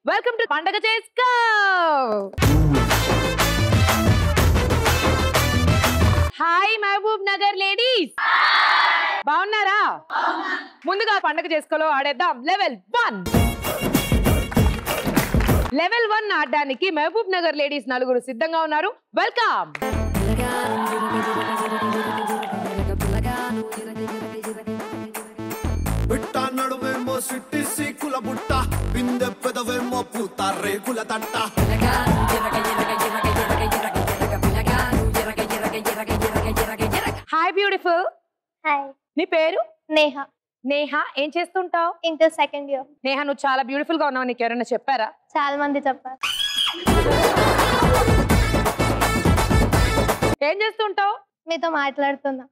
Welcome to పండగ చేసుకో hi Mahabub Nagar ladies బాగున్నారా ముందుగా పండగ చేసుకోలో ఆడేద్దాం లెవెల్ వన్ లెవెల్ వన్ ఆడడానికి మహబూబ్ నగర్ లేడీస్ నలుగురు సిద్ధంగా ఉన్నారు వెల్కమ్ బిట్ట నడుమేమో సిట్టి సీకుల బుట్ట బిందె పెదవేమో పూత రేకుల తట్ట హాయ్ బ్యూటిఫుల్ హాయ్ నీ పేరు నేహ నేహ ఏం చేస్తుంటావు ఇంటర్ సెకండ్ ఇయర్ నేహ నువ్వు చాలా బ్యూటిఫుల్ గా ఉన్నావు నీకు ఎవరైనా చెప్పారా చాలా మంది చెప్పారు ఏం చేస్తుంటావు మీతో మాట్లాడుతున్నా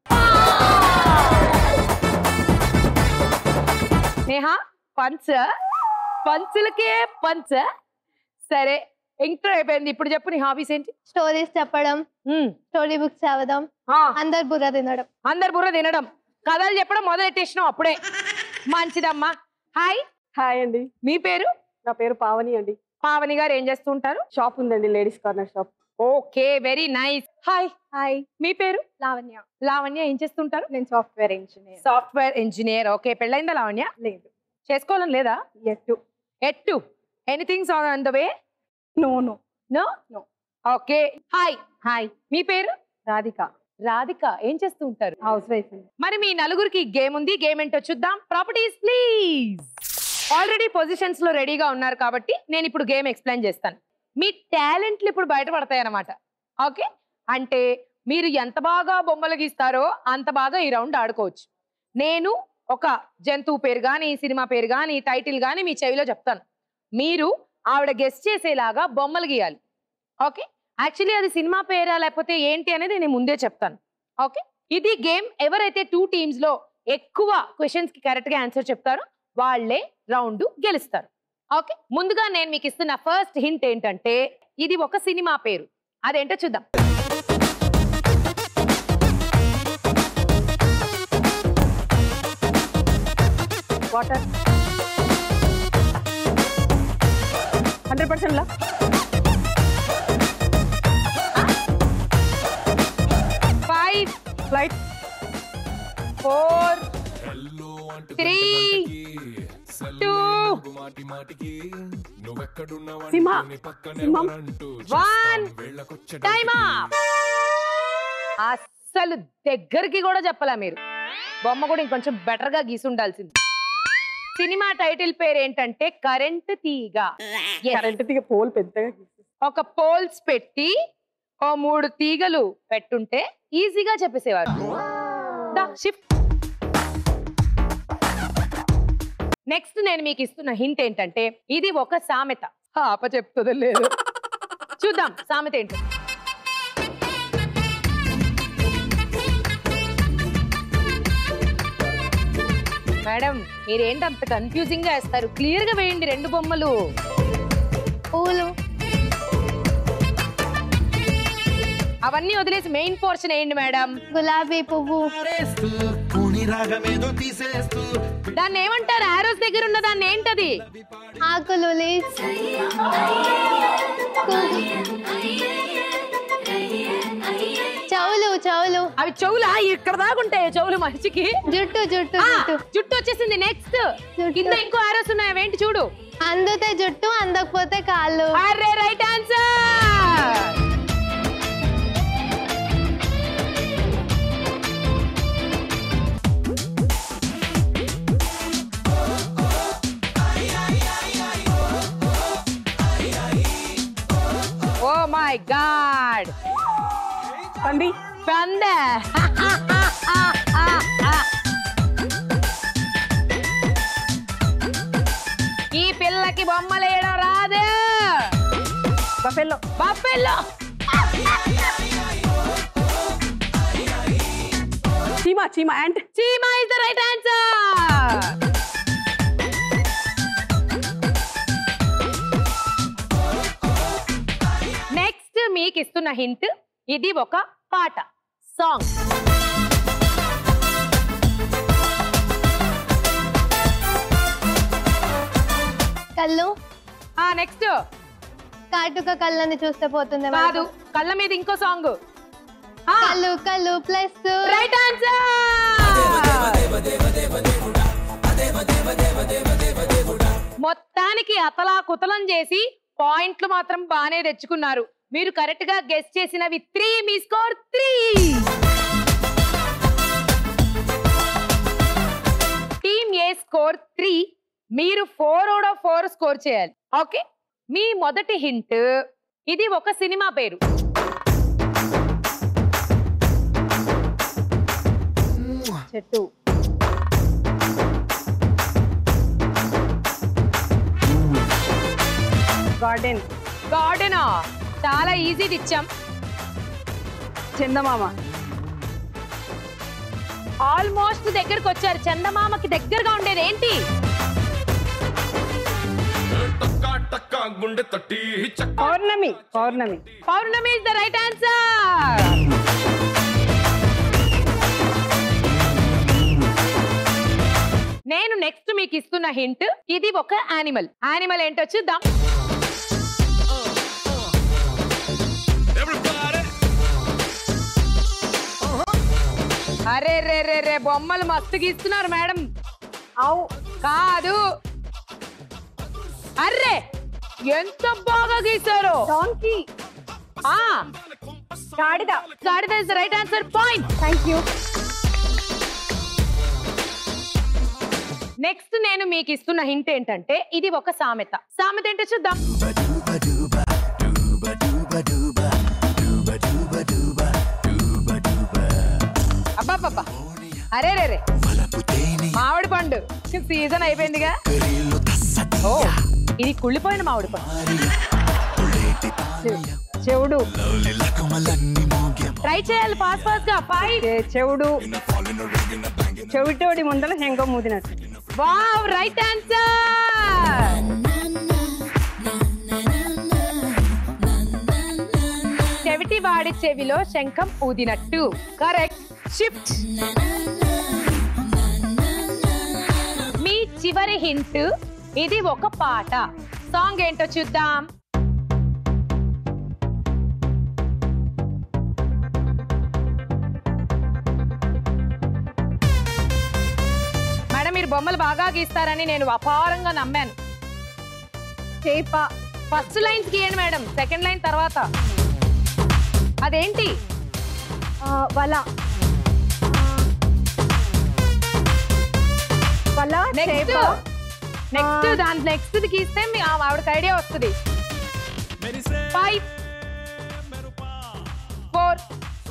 నేహ పంచ పంచులకే పంచ సరే ఇంటర్ అయిపోయింది ఇప్పుడు చెప్పు నీ హాబీస్ ఏంటి స్టోరీస్ చెప్పడం ఉమ్, స్టోరీ బుక్స్ చదవడం ఆ, అందరు బుర్ర తినడం అందరు బుర్ర తినడం కథలు చెప్పడం మొదలెట్టేసినావు అప్పుడే మంచిదమ్మా హాయ్ హాయ్ అండి మీ పేరు నా పేరు పావని అండి పావని గారు ఏం చేస్తుంటారు షాప్ ఉందండి ladies corner shop okay very nice hi hi మీ పేరు లావణ్య లావణ్య ఏం చేస్తుంటారు నేను software engineer software engineer okay పెళ్ళైందా లావణ్య లేదు చేసుకోవాలని లేదా ఎట్టు ఎట్టు anythings on the way no no no No. Okay hi hi మీ పేరు రాధిక రాధిక ఏం చేస్తూ ఉంటారు హౌస్ వైఫ్ అండి మరి మీ నలుగురికి గేమ్ ఉంది గేమ్ ఏంటో చూద్దాం ప్రాపర్టీస్ ప్లీజ్ ఆల్రెడీ పొజిషన్స్ లో రెడీగా ఉన్నారు కాబట్టి నేను ఇప్పుడు గేమ్ ఎక్స్ప్లెయిన్ చేస్తాను మీ టాలెంట్లు ఇప్పుడు బయటపడతాయి అన్నమాట ఓకే అంటే మీరు ఎంత బాగా బొమ్మలు గీస్తారో అంత బాగా ఈ రౌండ్ ఆడుకోవచ్చు నేను ఒక జంతువు పేరు కానీ సినిమా పేరు కానీ టైటిల్ కానీ మీ చెవిలో చెప్తాను మీరు ఆవిడ గెస్ట్ చేసేలాగా బొమ్మలు గీయాలి ఓకే యాక్చువల్లీ అది సినిమా పేరా లేకపోతే ఏంటి అనేది నేను ముందే చెప్తాను ఓకే ఇది గేమ్ ఎవరైతే టూ టీమ్స్ లో ఎక్కువ క్వశ్చన్స్ కి కరెక్ట్ గా ఆన్సర్ చెప్తారో వాళ్ళే రౌండ్ గెలుస్తారు ఓకే ముందుగా నేను మీకు ఇస్తున్న ఫస్ట్ హింట్ ఏంటంటే ఇది ఒక సినిమా పేరు అదేంటో చూద్దాం వాటర్ హండ్రెడ్ పర్సెంట్ లా ఫైవ్ ఫ్లైట్ ఫోర్ త్రీ టూ సింహ సింహం వన్ టైమ్ అస్సలు దగ్గరికి కూడా చెప్పలా మీరు బొమ్మ కూడా ఇంకొంచెం బెటర్ గా గీసి ఉండాల్సింది సినిమా టైటిల్ పేరు ఏంటంటే కరెంట్ తీగ Yes. కరెంట్ తీగ పోల్ పెద్దగా గీసేసి. ఒక పోల్స్ పెట్టి ఓ మూడు తీగలు పెట్టుంటే ఈజీగా చెప్పేసేవారు షిఫ్ట్ నెక్స్ట్ నేను మీకు ఇస్తున్న హింట్ ఏంటంటే ఇది ఒక సామెత ఆప చెప్తుందో లేదు చూద్దాం సామెత ఏంటో మేడం మీరేంటి అంత కన్ఫ్యూజింగ్ గా వేస్తారు క్లియర్ గా వేయండి రెండు బొమ్మలు పూలు అవన్నీ వదిలేసి మెయిన్ పోర్షన్ వేయండి మేడం గులాబీ పువ్వు కూని రాగమేదో తీసేస్తూ దాన్ని ఏమంటారు ఆరోస్ దగ్గర ఉన్న దాన్ని ఏంటది ఆకులు లీవ్స్ చెవులు చెవులు అవి చెవులా ఇక్కడ దాకా ఉంటాయి చెవులు మనిషికి జుట్టు జుట్టు ఆ, జుట్టు జుట్టు వచ్చేసింది నెక్స్ట్ జుట్టు. కింద ఇంకో ఆరోస్ ఉన్నాయి అవేంటి చూడు అందుతే జుట్టు అందకపోతే కాళ్ళు అరే right answer oh my god పంది పందె ఈ పిల్లకి బొమ్మలు వేయడం రాదు బఫెల్లో బఫెల్లో చీమ చీమ యాంట్ చీమా is the right answer next మీకు ఇస్తున్న హింట్ ఇది ఒక పాట సాంగ్ కళ్ళు ఆ నెక్స్ట్ కాటుక కళ్ళని చూస్తే పోతుంది కాదు కళ్ళ మీద ఇంకో సాంగ్ కళ్ళు కళ్ళు ప్లస్ రైట్ ఆన్సర్ మొత్తానికి అతలా కుతలం చేసి పాయింట్లు మాత్రం బాగానే తెచ్చుకున్నారు మీరు కరెక్ట్ గా గెస్ట్ చేసినవి త్రీ మీ score three team A score three మీరు four out of four score చేయాలి ఓకే మీ మొదటి హింట్ ఇది ఒక సినిమా పేరు చెట్టు గార్డెన్ గార్డెనా చాలా ఈజీది ఇచ్చాం చందమామ ఆల్మోస్ట్ దగ్గరకు వచ్చారు చందమామకి దగ్గరగా ఉండేది ఏంటి టక్కా టక్కా గుండె తట్టి చక్క Pournami Pournami Pournami is the right answer నేను నెక్స్ట్ మీకు ఇస్తున్న హింట్ ఇది ఒక యానిమల్ యానిమల్ ఏంటో చూద్దాం Everybody. అరే రే రే రే బొమ్మలు మస్తు గీస్తున్నారు మేడం ఆవు కాదు అర్రే ఎంత బాగా గీశారు డాంకీ ఆ గాడిద గాడిద is the right answer point thank you next నేను మీకు ఇస్తున్న హింట్ ఏంటంటే ఇది ఒక సామెత సామెత ఏంటో చూద్దాం అబ్బాబ్బా అరే రే రే మామిడి పండు సీజన్ అయిపోయిందిగా ఓ ఇది కుళ్ళిపోయిన మామిడి పండు చెవుడు ట్రై చేయాలి ఫాస్ట్ ఫాస్ట్ గా ఫైవ్ చె- చెవుడు చెవిటోడి ముందర శంఖ మూదినట్టు వావ్ రైట్ ఆన్సర్ చెవిటి వాడి చెవిలో శంఖం ఊదినట్టు కరెక్ట్ షిఫ్ట్ మీ చివరి హింట్ ఇది ఒక పాట సాంగ్ ఏంటో చూద్దాం మేడం మీరు బొమ్మలు బాగా గీస్తారని నేను అపారంగా నమ్మాను చేప ఫస్ట్ లైన్స్ గీయండి మేడం సెకండ్ లైన్ తర్వాత అదేంటి ఆ, వల ఆ, వల నెక్స్ట్ చేప నెక్స్ట్ దాని నెక్స్ట్ గీస్తే మీ ఆ- ఆవిడకి ఐడియా వస్తుంది ఫైవ్ ఫోర్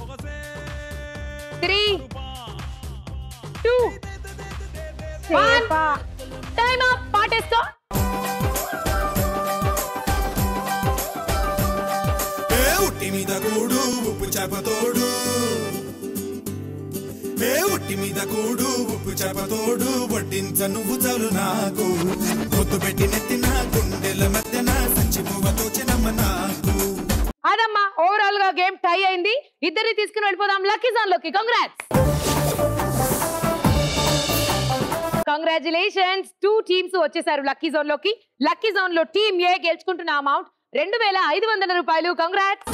త్రీ టూ చేప టైమ్ అప్ పాటేస్తో ఏ ఉట్టి మీద కూడు ఉప్పు చేప తోడు ఏ ఉట్టి మీద కూడు ఉప్పు చేప తోడు వడ్డించ నువ్వు చాలు నాకు పొద్దు పెట్టి నెత్తిన గుండెల మధ్యన సంచి పువ్వతో చిన్నమ్మ నాకు అదమ్మా ఓవరాల్ గా గేమ్ టై అయింది ఇద్దరిని తీసుకుని వెళ్ళిపోదాం లక్కీ జోన్ లోకి కంగ్రాట్స్ కంగ్రాచులేషన్స్ టూ టీమ్స్ వచ్చేసారు లక్కీ జోన్ లోకి లక్కీ జోన్ లో టీమ్ ఏ గెలుచుకుంటున్న అమౌంట్ రెండు వేల ఐదు వందల రూపాయలు కంగ్రాట్స్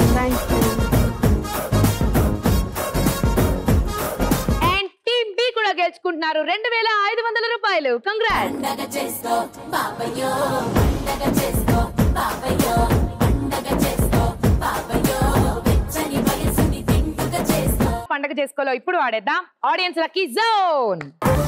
అండ్ టీమ్ బి కూడా గెలుచుకుంటున్నారు రెండు వేల ఐదు వందల రూపాయలు కంగ్రాట్స్ పండగ చేసుకో బాబయ్యో పండగ చేసుకో బాబయ్యో పండగ చేసుకో బాబయ్యో వెచ్చని వయసుని తింటుగా చేసుకో పండగ చేసుకోలో ఇప్పుడు ఆడేద్దాం audience lucky zone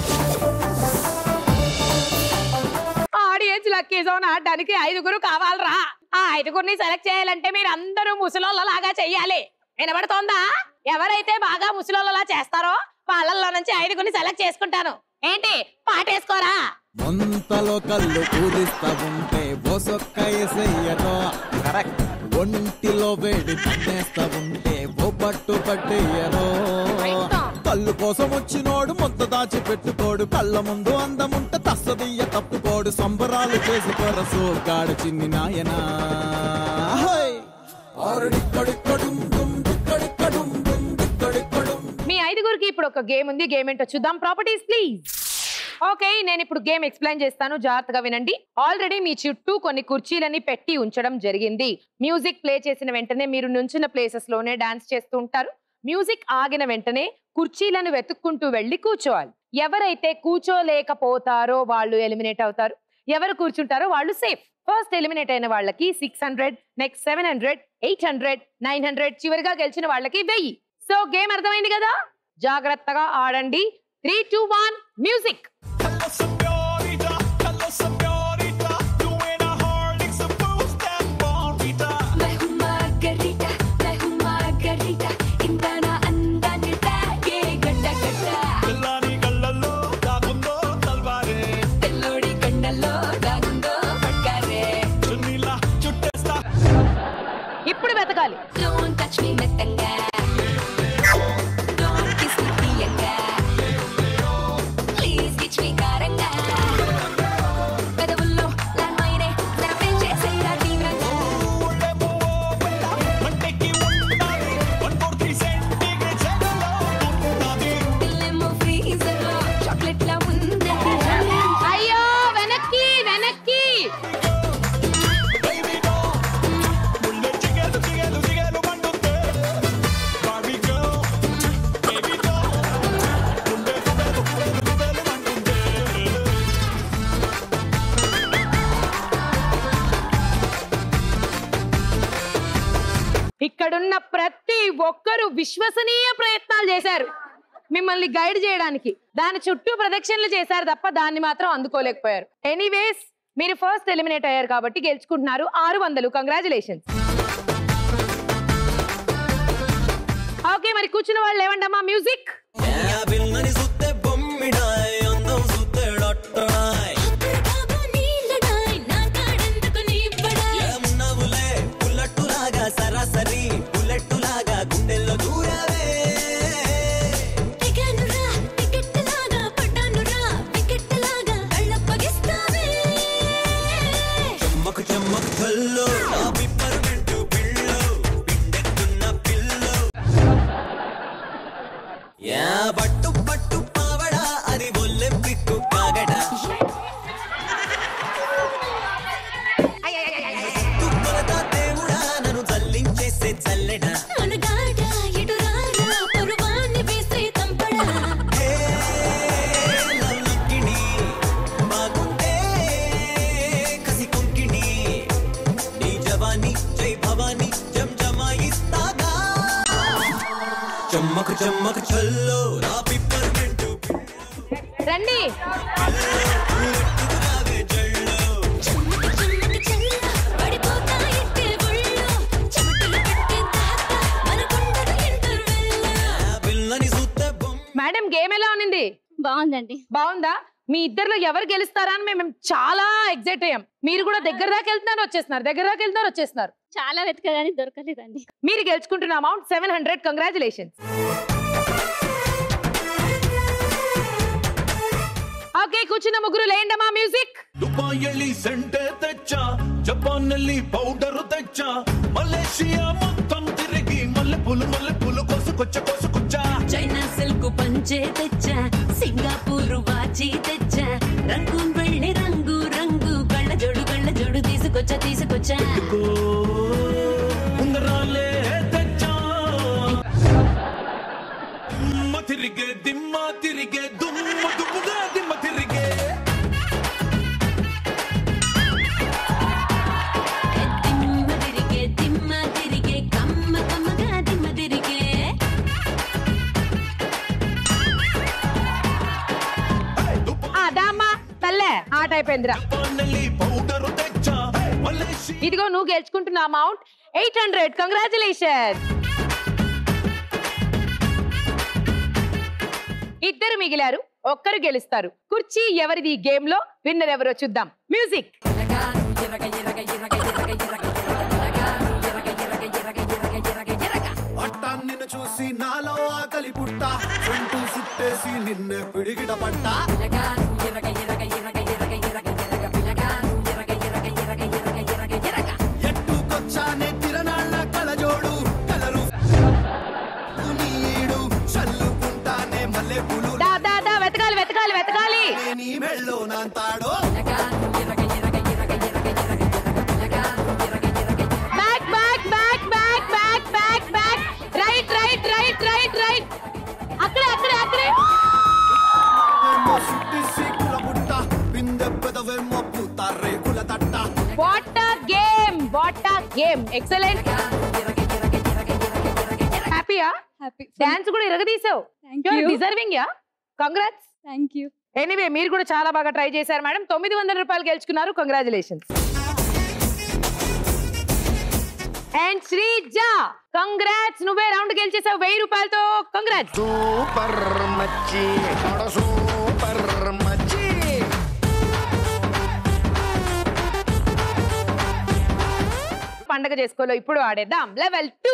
audience lucky zone ఆడడానికి ఐదుగురు కావాలరా ఆ ఐదుగురిని సెలెక్ట్ చేయాలంటే మీరు అందరూ ముసలోళ్ళలాగా చెయ్యాలి వినబడుతోందా ఎవరైతే బాగా ముసలోళ్ళలా చేస్తారో వాళ్ళల్లో నుంచి ఐదుగురిని సెలెక్ట్ చేసుకుంటాను ఏంటి పాటేసుకోరా వంతలో కళ్ళు పూరిస్తా ఉంటే బోసొక్క ఎసయ్యరో కరెక్ట్ ఒంటిలో వేడి పట్టేస్తా ఉంటే ఓ పట్టు పట్టేయరో కళ్ళు కోసం వచ్చినోడు మొత్త దాచి పెట్టుకోడు కళ్ళ ముందు అందముంటే తస్సదియ్య తప్పుకోడు సంబరాలు చేసుకోర సోగాడు చిన్ని నాయనా హై! ఆరుడిక్కడిక్కడుం డుం డిక్కడిక్కడుం డుం డిక్కడిక్కడుం మీ ఐదుగురికి ఇప్పుడు ఒక గేమ్ ఉంది గేమ్ ఏంటో చూద్దాం ప్రాపర్టీస్ ప్లీజ్ ఓకే నేను ఇప్పుడు గేమ్ ఎక్స్ప్లెయిన్ చేస్తాను జాగ్రత్తగా వినండి ఆల్రెడీ మీ చుట్టూ కొన్ని కుర్చీలని పెట్టి ఉంచడం జరిగింది మ్యూజిక్ ప్లే చేసిన వెంటనే మీరు నుంచిన ప్లేసెస్ లోనే డాన్స్ చేస్తూ ఉంటారు మ్యూజిక్ ఆగిన వెంటనే కుర్చీలను వెతుక్కుంటూ వెళ్ళి కూర్చోవాలి ఎవరైతే కూర్చోలేకపోతారో వాళ్ళు ఎలిమినేట్ అవుతారు ఎవరు కూర్చుంటారో వాళ్ళు సేఫ్ ఫస్ట్ ఎలిమినేట్ అయిన వాళ్ళకి six hundred next seven hundred eight hundred nine hundred చివరిగా గెలిచిన వాళ్ళకి వెయ్యి సో గేమ్ అర్థమైంది కదా జాగ్రత్తగా ఆడండి three two one music Hello, señorita. Hello, señorita. You ain't a Horlicks, a boost and Bonvita. मैं हूँ मार्गरीटा मैं हूँ मार्गरीटा ఇంతనా అందాన్ని తాగే గడ్డ గడ్డ పిల్లాని కళ్ళల్లో దాగుందో తల్వారే తెల్లోడి కండల్లో దాగుందో పట్టారే చున్నీలా చుట్టేస్తా ఇప్పుడు వెతకాలి Don't touch me మెత్తంగా Don't kiss me తీయంగా Please teach me కారంగా పెదవుల్లో లాన్మైనే నాపే చేసేరా తీవ్రంగా మంటకి ఉండాలి వన్ ఫోర్ త్రీ సెంటిగ్రేడ్ సెగలో ఉన్నది పిల్లేమో freezer లో chocolate లా ఉంది అయ్యో వెనక్కి వెనక్కి Baby go ముళ్ళు జిగేలు జిగేలు జిగేలు మండుతే Barbie girl Baby go ముళ్ళు జిగేలు జిగేలు జిగేలు మండుతే ఇక్కడున్న ప్రతి ఒక్కరు విశ్వసనీయ ప్రయత్నాలు చేశారు మిమ్మల్ని గైడ్ చేయడానికి దాని చుట్టూ ప్రదక్షిణలు చేశారు తప్ప దాన్ని మాత్రం అందుకోలేకపోయారు ఎనీవేస్ మీరు ఫస్ట్ ఎలిమినేట్ అయ్యారు కాబట్టి గెలుచుకుంటున్నారు ఆరు వందలు కంగ్రాచులేషన్స్ ఓకే మరి కూర్చున్న వాళ్ళు ఏమండమ్మా మ్యూజిక్ పిల్లని సుత్తే బొమ్మిడాయ్ అందం సుత్తే డొట్టడాయ్ బాబు నీళ్ళడాయ్ నా కాడెందుకు నీ పడాయ్ ఏమున్నావులే బుల్లెట్టులాగా సరాసరి బుల్లెట్టులాగా గుండెల్లో దూరావే టికెనురా టికెట్ లాగా పడ్డానురా వికెట్ లాగా కళ్ళప్పగిస్తావే చెమ్మకు చెమ్మకు చల్లు నా పిప్పరు వింటూ పిల్లు పిండెత్తున్న పిల్లు యా పట్టు పట్టు పావడా అది ఒల్లె పిక్కు కాగడా తుప్పలతా దేవుడా నన్ను జల్లించేసే చల్లెడా మనగాడ ఎటు రారా పరువాన్ని వేసే తంపడా హే లవ్లక్కిడి బాగుందే కసి కొంకిడి నీ జవాని జై భవాని జం జమాయిస్తాగా చెమ్మకు చెమ్మకు చల్లో నా పిప్పర్ వింటూ రండి పిల్లెట్టుకురావే జల్లో చెమ్మకి చెమ్మకి చెల్ల పడిపోతా ఇట్టే ఒళ్ళు చెమటలు పెట్టే తాత మనకుండదు ఇంటర్వెల్ ఆ పిల్లని సుత్తే బొమ్మ మేడం గేమ్ ఎలా ఉన్నింది బాగుందండి బాగుందా మీ ఇద్దరిలో ఎవరు గెలుస్తారా అని మేము చాలా ఎగ్జైట్ అయ్యాం మీరు కూడా దగ్గర దాకా వెళ్తున్నారు వచ్చేస్తున్నారు దగ్గర దాకా వెళ్తున్నారు వచ్చేస్తున్నారు చాలా వెతకగానే దొరకలేదండి మీరు గెలుచుకుంటున్న amount seven hundred congratulations okay కూర్చున్న ముగ్గురు లేండమ్మా మ్యూజిక్ ದುಬಾಯಲ್ಲಿ ಸೆಂಟೆ ತೆಚ್ಚ ಜಪಾನ್ನಲ್ಲಿ ಪೌಡರ್ ತೆಚ್ಚ ಮಲೇಷಿಯಾ ಮೊತ್ತಂ ತಿರುಗಿ ಮಲ್ಲೆಪುಲು ಮಲ್ಲೆಪುಲು ಕೊಸುಕೊಚ್ಚ ಕೊಸುಕೊಚ್ಚ చైనా సిల్క్ పంచే తెచ్చా సింగపూర్ వాచి తెచ్చా రంగూన్ వెళ్ళి రంగు రంగు కళ్ళ జోడు కళ్ళ జోడు తీసుకొచ్చా తీసుకొచ్చా కో ఉంగరాలే తెచ్చ దిమ్మ తిరిగే దిమ్మ తిరిగే దుమ్మ దుమ్ముగా దిమ్మ తిరిగే దిమ్మ తిరిగే దిమ్మ తిరిగే కమ్మ కమ్మగా దిమ్మ తిరిగే ఆ దామ్మా తల్లే ఆట అయిపోయిందిరా జపాన్ನಲ್ಲಿ పౌడర్ తెచ్చ మలేషియా ఇదిగో నువ్వు గెలుచుకుంటున్న అమౌంట్ ఎయిట్ హండ్రెడ్ కంగ్రాచులేషన్ ఇద్దరు మిగిలారు ఒక్కరు గెలుస్తారు కుర్చీ ఎవరిది ఈ గేమ్ లో విన్నర్ ఎవరో చూద్దాం మ్యూజిక్ పట్టా నిన్ను చూసి నాలో ఆకలి పుట్ట చుట్టూ చుట్టేసి నిన్నే పిడిగిట పట్ట ఎట్టుకొచ్చానే తిరనాళ్ళ కలజోడు కలరు నీడు చల్లుకుంటానే మల్లె పులు దా దా దా వెతకాలి వెతకాలి వెతకాలి నీ గేమ్ ఎక్సలెంట్ హ్యాపీయా హ్యాపీ డాన్స్ కూడా ఇరగదీసావు thank you deserving yeah congrats thank you anyway మీరు కూడా చాలా బాగా ట్రై చేశారు మేడం తొమ్మిది వందల రూపాయలు గెలుచుకున్నారు కంగ్రాచులేషన్స్ అండ్ శ్రీజ కంగ్రాట్స్ నువ్వే రౌండ్ గెలిచేసావు వెయ్యి రూపాయలతో కంగ్రాట్స్ సూపర్ మచ్చి సూపర్ మచ్చి పండగ చేసుకోలో ఇప్పుడు ఆడేద్దాం లెవెల్ టూ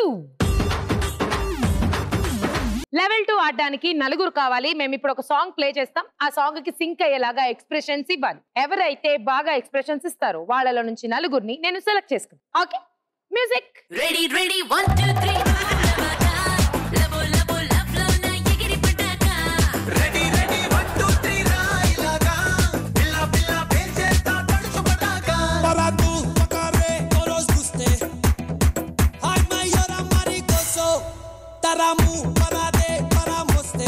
లెవెల్ టూ ఆడడానికి నలుగురు కావాలి మేము ఇప్పుడు ఒక సాంగ్ ప్లే చేస్తాం ఆ సాంగ్ కి సింక్ అయ్యేలాగా ఎక్స్ప్రెషన్స్ ఇవ్వాలి ఎవరైతే బాగా ఎక్స్ప్రెషన్స్ ఇస్తారో వాళ్ళలో నుంచి నలుగురిని నేను సెలెక్ట్ చేసుకుంటాను okay music ready ready one two three లబో లబో లవ్ లో నా ఎగిరి పడ్డాక ready ready one two three రాయిలాగా పిల్ల పిల్ల పేల్చేస్తా తడుచుపడ్డాక Para tú tocaré toros guste. Ay, mayora maricoso. Taramu para de para moste.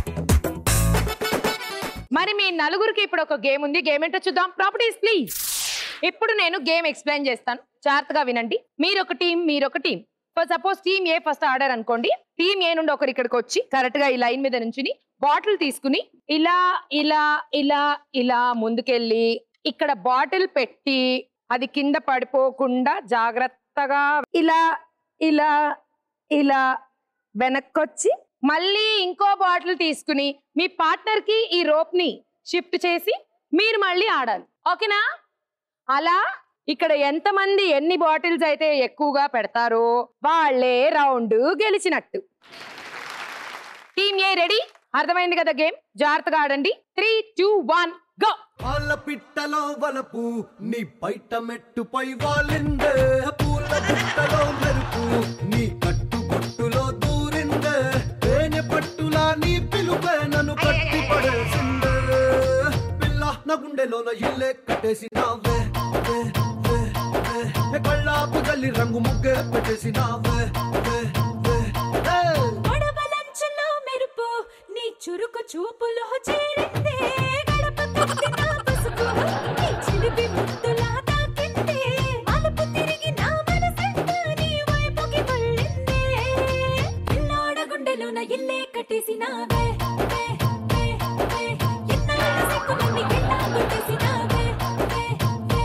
మరి మీ నలుగురికి ఇప్పుడు ఒక గేమ్ ఉంది గేమ్ ఏంటో చూద్దాం ప్రాపర్టీస్ ప్లీజ్ ఇప్పుడు నేను గేమ్ ఎక్స్ప్లెయిన్ చేస్తాను జాగ్రత్తగా వినండి మీరు ఒక టీం మీరు ఒక team suppose team A first order అనుకోండి టీం ఏ నుండి ఒకరు ఇక్కడికి వచ్చి కరెక్ట్ గా ఈ లైన్ మీద నుంచి బాటిల్ తీసుకుని ఇలా ఇలా ఇలా ఇలా ముందుకెళ్ళి ఇక్కడ బాటిల్ పెట్టి అది కింద పడిపోకుండా జాగ్రత్తగా ఇలా ఇలా ఇలా వెనక్కొచ్చి మళ్ళీ ఇంకో బాటిల్ తీసుకుని మీ పార్ట్నర్ కి ఈ రోప్ ని షిఫ్ట్ చేసి మీరు మళ్ళీ ఆడాలి ఓకేనా అలా ఇక్కడ ఎంతమంది ఎన్ని బాటిల్స్ అయితే ఎక్కువగా పెడతారో వాళ్ళే రౌండ్ గెలిచినట్టు టీమ్ ఏ రెడీ అర్థమైంది కదా గేమ్ జాగ్రత్తగా ఆడండి త్రీ టూ వన్ గో పాల పిట్టలో వలపు నీ బయట మెట్టుపై వాలిందే పూల బుట్టలో మెరుపు నీ కట్టు బొట్టులో దూరిందే తేనె పట్టులా నీ పిలుపే నన్ను కట్టి పడేసిందే పిల్ల నా గుండెలోన ఇల్లే కట్టేసినావే వే, వే, వే. ఏ కళ్ళాపు గల్లి రంగు ముగ్గే పెట్టేసినావే వే, వే, వే. గొడవలంచులో మెరుపు నీ చురుకు చూపులో చేరిందే గడప తొక్కిన పసుపు నీ చిలిపి ముద్దులా తాకిందే మలుపు తిరిగి నా మనసంతా నీ వైపుకి మళ్ళిందే పిల్లోడ గుండెలోన ఇల్లే కట్టేసినావే వే, వే, వే. ఎన్నాళ్ళ సిగ్గులన్నీ ఎలా కొట్టేసినావే వే, వే,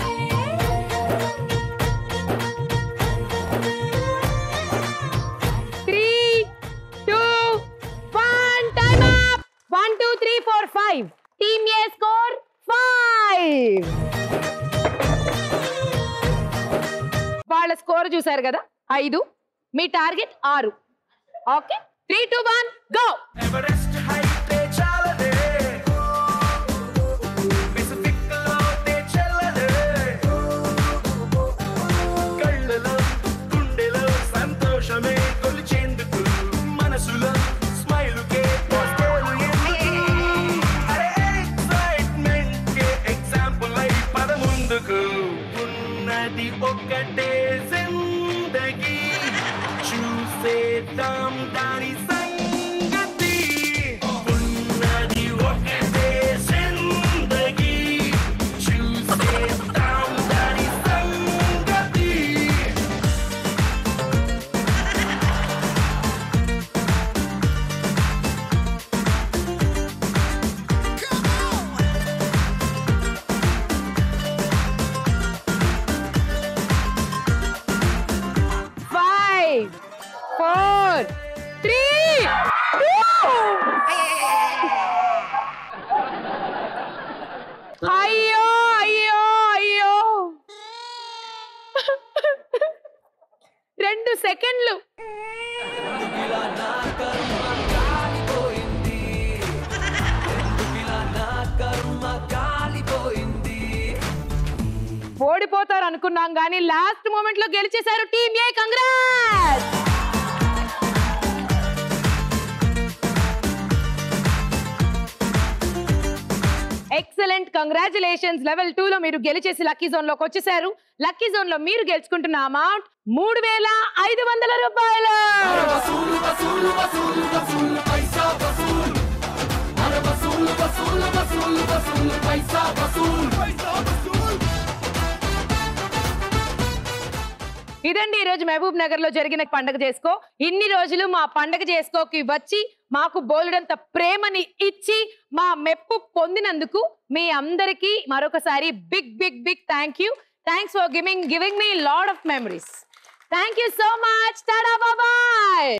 వే. Three two one time up one two three four five team A score five వాళ్ళ స్కోర్ చూసారు కదా ఐదు మీ టార్గెట్ ఆరు okay three two one go Everest హైటే చాలదే పెసిఫిక్ లోతే చెల్లదే కళ్ళలో గుండెలో సంతోషమే కొలిచేందుకు మనసులో స్మైలుకే పోస్టేలు ఎందుకు అరే ఎక్సైట్మెంట్ కే ఎగ్జాంపుల్ అయి పద ముందుకు ఉన్నది ఒక్కటే జిందగీ చూసేద్దాం దాని సంగతి ఉన్నది ఒకటే జిందగీ చూసేద్దాం దాని సంగతి ఫైవ్ ఫోర్ త్రీ అయ్యో అయ్యో అయ్యో రెండు సెకండ్లు ఓడిపోతారు అనుకున్నాం కానీ లాస్ట్ మూమెంట్ లో గెలిచేశారు team A congrat excellent congratulations level two లో మీరు గెలిచేసి లక్కీ జోన్ లోకి వచ్చేసారు లక్కీ జోన్ లో మీరు గెలుచుకుంటున్న అమౌంట్ మూడు వేల ఐదు వందల రూపాయలు ఇదండి ఈ రోజు మహబూబ్ నగర్ లో జరిగిన పండగ చేసుకో ఇన్ని రోజులు మా పండగ చేసుకోకి వచ్చి మాకు బోలెడంత ప్రేమని ఇచ్చి మా మెప్పు పొందినందుకు మీ అందరికీ మరొకసారి big big big thank you thanks for giving giving మీ load of memories thank you so much tada బాబాయ్